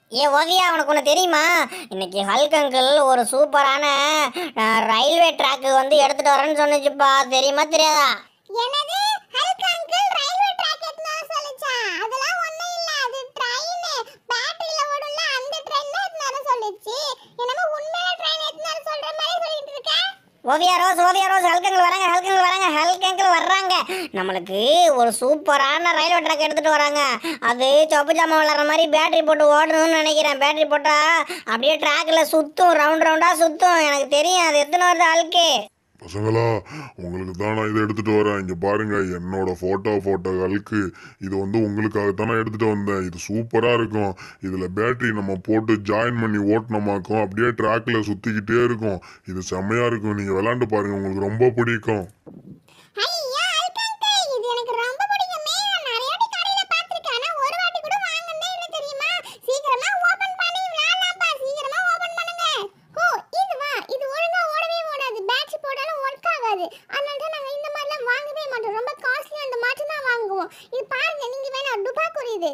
ஏ ஓவியா உனக்கு ஒன்று தெரியுமா இன்னைக்கு ஹல்க் அங்கிள் ஒரு சூப்பரான அஹ், ரயில்வே ட்ராக்கு வந்து எடுத்துட்டு வரேன்னு சொன்னுச்சுப்பா தெரியுமா தெரியாதா என்னது ஹல்க் அங்கிள் ரயில்வே ட்ராக் எடுத்துட்டு சொல்லுச்சா அதெல்லாம் ஒண்ணும் இல்ல அது ட்ரெயின் பேட்டரியில ஓடும்ல அந்த ட்ரெயின் தான் எடுத்துட்டு வர சொல்லுச்சு என்னமோ உண்மையான ட்ரெயின் எடுத்துட்டு வர சொல்ற மாதிரி சொல்லிட்டு இருக்க Oviya Rose Oviya Rose Hulk uncle வராங்க ஹல்க் அங்கிள் வராங்க ஹல்க் அங்கிள் வர்றாங்க நம்மளுக்கு ஒரு சூப்பரான ரயில்வே ட்ராக் எடுத்துட்டு வராங்க அது சொப்பு ஜாமான் விளாட்ற மாதிரி பேட்டரி போட்டு ஓடணும்னு நினைக்கிறேன் பேட்டரி போட்டா அப்படியே ட்ராக்ல சுத்தும் ரவுண்ட் ரவுண்டா சுத்தும் எனக்கு தெரியும் அது எத்தனை வருது ஹல்க்கு பசங்களா உங்களுக்கு தான் நான் இதை எடுத்துட்டு வரேன் இங்க பாருங்க என்னோட போட்டோ போட்டோ கல்க்கு இது வந்து உங்களுக்காக தான் நான் எடுத்துட்டு வந்தேன் இது சூப்பரா இருக்கும் இதுல பேட்டரி நம்ம போட்டு ஜாயின் பண்ணி ஓட்டினமாக்கும் அப்படியே ட்ராக்ல சுத்திக்கிட்டே இருக்கும் இது செம்மையா இருக்கும் நீங்க விளாண்டு பாருங்க உங்களுக்கு ரொம்ப பிடிக்கும் ஐயா ஹல்க் அங்கிள் இது எனக்கு ரொம்ப பிடிக்குமே நான் நிறைய வாட்டி கடையில பார்த்திருக்கேன் ஆனா ஒரு வாட்டி கூட வாங்குனதே இல்ல தெரியுமா சீக்கிரமா ஓபன் பண்ணி விளையாடலாம்ப்பா சீக்கிரமா ஓபன் பண்ணுங்க ஓ இதுவா இது ஒழுங்கா ஓடவே ஓடாது பேட்டரி போட்டாலும் ஒர்க் ஆகாது அதனால தான் நாங்க இந்த மாதிரிலாம் வாங்கவே மாட்டோம் ரொம்ப காஸ்ட்லியா அந்த மாட்டு தான் வாங்குவோம் இது பாருங்க நீங்க வேணா டுபாக்கூர் இது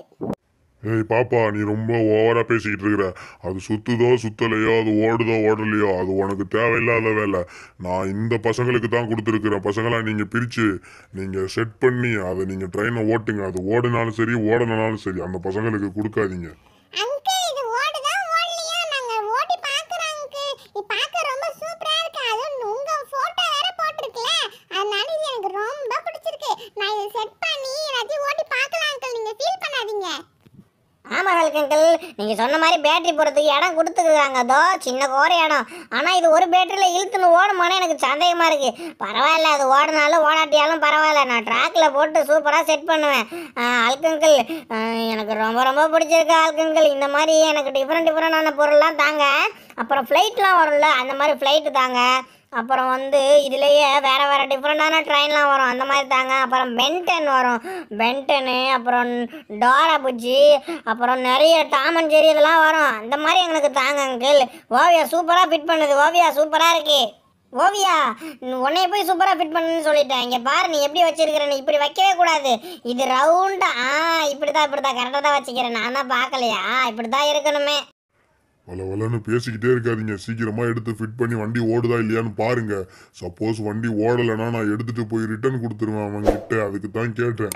ஏய் பாப்பா நீ ரொம்ப ஓவரா பேசிக்கிட்டு இருக்கிற அது சுத்துதோ சுத்தலையோ அது ஓடுதோ ஓடலையோ அது உனக்கு தேவையில்லாத வேலை நான் இந்த பசங்களுக்கு தான் கொடுத்துருக்குறேன் பசங்களா நீங்க பிரிச்சு நீங்க செட் பண்ணி அதை நீங்க ட்ரெயினை ஓட்டுங்க அது ஓடினாலும் சரி ஓடனாலும் சரி அந்த பசங்களுக்கு கொடுக்காதீங்க அங்கிள் இது ஓடுதா ஓடலையா நாங்க ஓட்டி பார்க்கறோம் அங்கிள் இது பார்க்க ரொம்ப சூப்பரா இருக்கு அதுவும் உங்க போட்டோ வேற போட்டிருக்கல அதனால இது எனக்கு ரொம்ப பிடிச்சிருக்கு நான் இதை செட் பண்ணி எல்லாத்தையும் ஓட்டி பார்க்கலாம் அங்கிள் நீங்க ஃபீல் பண்ணாதீங்க ஆமாம் ஹல்க் அங்கிள் நீங்கள் சொன்ன மாதிரி பேட்டரி போடுறதுக்கு இடம் கொடுத்துருக்காங்க அதோ சின்ன கோர இடம் ஆனால் இது ஒரு பேட்டரியில் இழுத்துன்னு ஓடுமானே எனக்கு சந்தேகமாக இருக்குது பரவாயில்ல அது ஓடினாலும் ஓடாட்டியாலும் பரவாயில்ல நான் ட்ராக்கில் போட்டு சூப்பராக செட் பண்ணுவேன் ஹல்க் அங்கிள் எனக்கு ரொம்ப ரொம்ப பிடிச்சிருக்கு ஹல்க் அங்கிள் இந்த மாதிரி எனக்கு டிஃப்ரெண்ட் டிஃப்ரெண்டான பொருள்லாம் தாங்க அப்புறம் ஃப்ளைட்லாம் வரும்ல அந்த மாதிரி ஃப்ளைட்டு தாங்க அப்புறம் வந்து இதுலேயே வேறு வேறு டிஃப்ரெண்ட்டான ட்ரெயின்லாம் வரும் அந்த மாதிரி தாங்க அப்புறம் பென்டன் வரும் பென்டனு அப்புறம் டோரா புஜ்ஜி அப்புறம் நிறைய டாம் அண்ட் ஜெரி இதெல்லாம் வரும் அந்த மாதிரி எங்களுக்கு தாங்க அங்கிள் ஓவியா சூப்பராக ஃபிட் பண்ணுது ஓவியா சூப்பராக இருக்கு ஓவியா உன்னைய போய் சூப்பராக ஃபிட் பண்ணுன்னு சொல்லிட்டேன் இங்கே பாரு நீ எப்படி வச்சிருக்கிற நீ இப்படி வைக்கவே கூடாது இது ரவுண்டா ஆ இப்படி தான் இப்படி தான் கரெக்டாக தான் வச்சுக்கிறேன் நான் தான் பார்க்கலையா இப்படி தான் இருக்கணுமே வள வளன்னு பேசிக்கிட்டே இருக்காதீங்க சீக்கிரமா எடுத்து ஃபிட் பண்ணி வண்டி ஓடுதா இல்லையான்னு பாருங்க சப்போஸ் வண்டி ஓடலைன்னா நான் எடுத்துட்டு போய் ரிட்டர்ன் கொடுத்துருவேன் அவங்க கிட்ட அதுக்கு தான் கேட்டேன்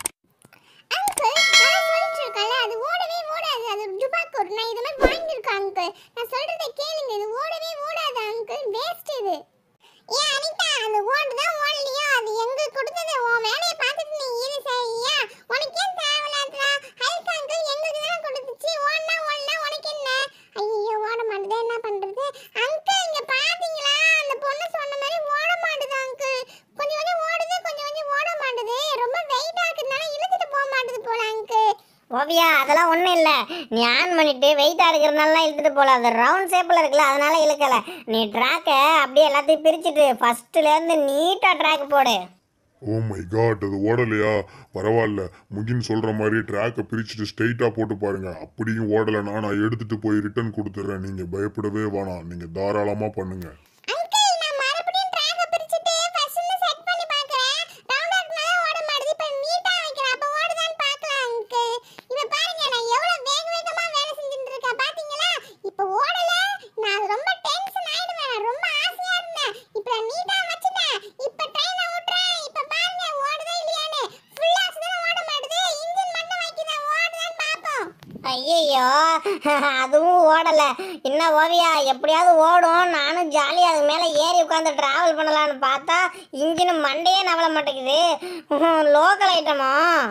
அங்கிள் நான் சொல்லிட்டு இருக்கேன்ல அது ஓடவே ஓடாது அது டுபாக்கூர் நான் இது மாதிரி வாங்கியிருக்கேன் அங்கிள் நான் சொல்றதை கேளுங்க இது ஓடவே ஓடாது அங்கிள் வேஸ்ட் இது ஏன் அனிதா அது ஓடுதா ஓடலையோ அது எங்க கொடுத்தது உன் வேலையை பார்த்துட்டு நீ இரு சரியா உனக்கு ஏன் தேவையில்லாதா ஹல்க் அங்கிள் எங்களுக்கு தானே கொடுத்துச்சு ஓடனா ஓடனா உனக்கு என்ன ஐயோ ஓட மாட்டுதே என்ன பண்றது அங்கிள் இங்க பாத்தீங்களா அந்த பொண்ணு சொன்ன மாதிரி ஓட மாட்டுது அங்கிள் கொஞ்சம் கொஞ்சம் ஓடுது கொஞ்சம் கொஞ்சம் ஓட மாட்டுது ரொம்ப வெயிட்டா இருக்கிறதுனால இழுத்துட்டு போக மாட்டுது போல அங்கிள் ஓவியா அதெல்லாம் ஒன்றும் இல்லை நீ ஆன் பண்ணிட்டு வெயிட்டாக இருக்கிறதுனாலாம் இழுத்துட்டு போகல அது ரவுண்ட் ஷேப்பில் இருக்குல்ல அதனால இழுக்கலை நீ ட்ராக்கை அப்படியே எல்லாத்தையும் பிரிச்சுட்டு ஃபஸ்ட்டுலேருந்து நீட்டாக ட்ராக் போடு ஓ மை காட் அது ஓடலையா பரவாயில்ல முகின் சொல்ற மாதிரி ட்ராக்கை பிரிச்சுட்டு ஸ்ட்ரைட்டா போட்டு பாருங்க அப்படியும் ஓடலைன்னா நான் எடுத்துட்டு போய் ரிட்டர்ன் கொடுத்துட்றேன் நீங்க பயப்படவே வேணாம் நீங்க தாராளமா பண்ணுங்க அங்கிள் நான் மறுபடியும் ட்ராக பிரிச்சிட்டு ஃபர்ஸ்ட்ல செட் பண்ணி பார்க்கறேன் ரவுண்டா இருக்கனால ஓட மாட்டுது இப்போ நீட்டா வைக்கிறேன் அப்ப ஓடுதான்னு பார்க்கலாம் அங்கிள் இத பாருங்க நான் எவ்வளவு வேக வேகமா வேலை செஞ்சுட்டு இருக்கேன் பாத்தீங்களா இப்போ ஓடல நான் ரொம்ப டென்ஷன் ஆயிடுவேன் நான் ரொம்ப ஆசையா இருந்தேன் இப்போ நான் நீட்டா வச்சிட்டேன் இப்போ ட்ரெயினை விட்டுறேன் இப்போ பாருங்க ஓடுதா இல்லையான்னு ஃபுல்லா சுத்தம் ஓட மாட்டுது இன்ஜின் மட்டும் வைக்கிறேன் ஓடுதான்னு பாப்போம் ஐயையோ அதுவும் ஓடலை இன்னும் ஓவியா எப்படியாவது ஓடும் நானும் ஜாலியாக அது மேலே ஏறி உட்காந்து ட்ராவல் பண்ணலான்னு பார்த்தா இன்ஜின் மண்டையே நவள மாட்டேங்குது லோக்கல் ஐட்டமா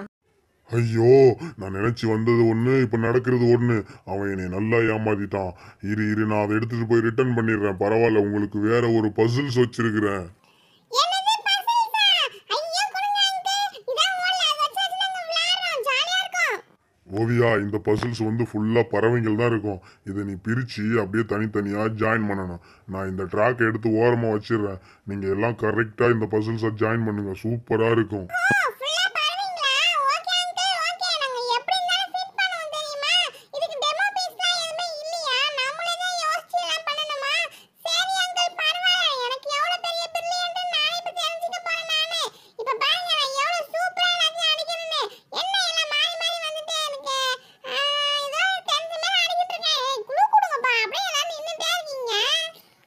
ஐயோ நான் நினைச்சு வந்தது ஒண்ணு இப்ப நடக்கிறது ஒண்ணு அவன் என்னை நல்லா ஏமாத்திட்டான் இரு இரு நான் அதை எடுத்துட்டு போய் ரிட்டர்ன் பண்ணிடுறேன் பரவாயில்ல உங்களுக்கு வேற ஒரு பசில்ஸ் வச்சிருக்கிறேன் என்னது பசில்ஸா ஐயோ கொடுங்க அங்கிள் இதான் ஓடல அதை வச்சு வச்சு நாங்க விளையாடுறோம் ஜாலியா இருக்கும் ஓவியா இந்த பசில்ஸ் வந்து ஃபுல்லா பறவைகள் தான் இருக்கும் இதை நீ பிரிச்சு அப்படியே தனித்தனியா ஜாயின் பண்ணணும் நான் இந்த ட்ராக் எடுத்து ஓரமா வச்சிடுறேன் நீங்க எல்லாம் கரெக்டா இந்த பசில்ஸை ஜாயின் பண்ணுங்க சூப்பரா இருக்கும் ஓ ஃபுல்லா பரவீங்களா ஓகே அங்கிள் ஓகே நாங்க எப்படி இருந்தாலும் ஃபிட் பண்ணுவோம் தெரியுமா இதுக்கு டெமோ பீஸ்லாம் எதுவுமே இல்லையா நாமளே தான் யோசிச்சு எல்லாம் பண்ணணுமா சரி அங்கிள் பரவாயில்ல எனக்கு எவ்வளவு பெரிய பிரில்லியன்ட் நானே இப்ப தெரிஞ்சுக்க போறேன் நானு இப்ப பாருங்க நான் எவ்வளவு சூப்பரா எல்லாத்தையும் அடிக்கிறேன்னு என்ன எல்லாம் மாறி மாறி வந்துட்டே இருக்கு ஆ, ஏதோ டென்த் மேல அடிக்கிட்டு இருக்கேன்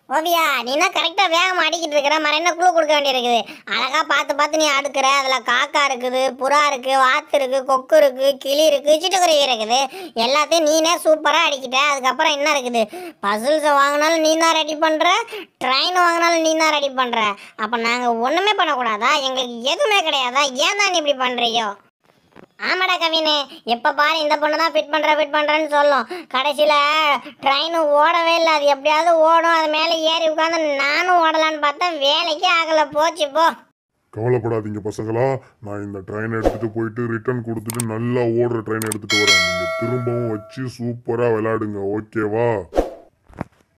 ஓவியா நீ தான் கரெக்டாக வேகமாக அடிக்கிட்டு இருக்கிற மர என்ன குழு கொடுக்க வேண்டியிருக்குது அழகாக பார்த்து பார்த்து நீ அடுக்கிற அதில் காக்கா இருக்குது புறா இருக்குது வாத்து இருக்குது கொக்கு இருக்குது கிளி இருக்குது சிட்டுக்குருவி இருக்குது எல்லாத்தையும் நீனே சூப்பராக அடிக்கிட்ட அதுக்கப்புறம் என்ன இருக்குது பசில்ஸை வாங்கினாலும் நீ தான் ரெடி பண்ணுற ட்ரெயின் வாங்கினாலும் நீ தான் ரெடி பண்ணுற அப்போ நாங்கள் ஒன்றுமே பண்ணக்கூடாதா எங்களுக்கு எதுவுமே கிடையாதா ஏன் தான் நீ இப்படி பண்ணுறியோ ஆமாடா கவினு எப்போ பாரு இந்த பொண்ணு தான் ஃபிட் பண்ணுற ஃபிட் பண்ணுறேன்னு சொல்லும் கடைசியில் ட்ரெயின் ஓடவே இல்லை அது எப்படியாவது ஓடும் அது மேலே ஏறி உட்காந்து நானும் ஓடலான்னு பார்த்தா வேலைக்கே ஆகலை போச்சு போ கவலைப்படாதீங்க பசங்களா நான் இந்த ட்ரெயின் எடுத்துட்டு போயிட்டு ரிட்டர்ன் கொடுத்துட்டு நல்லா ஓடுற ட்ரெயின் எடுத்துட்டு வரேன் நீங்க திரும்பவும் வச்சு சூப்பரா விளையாடுங்க ஓகேவா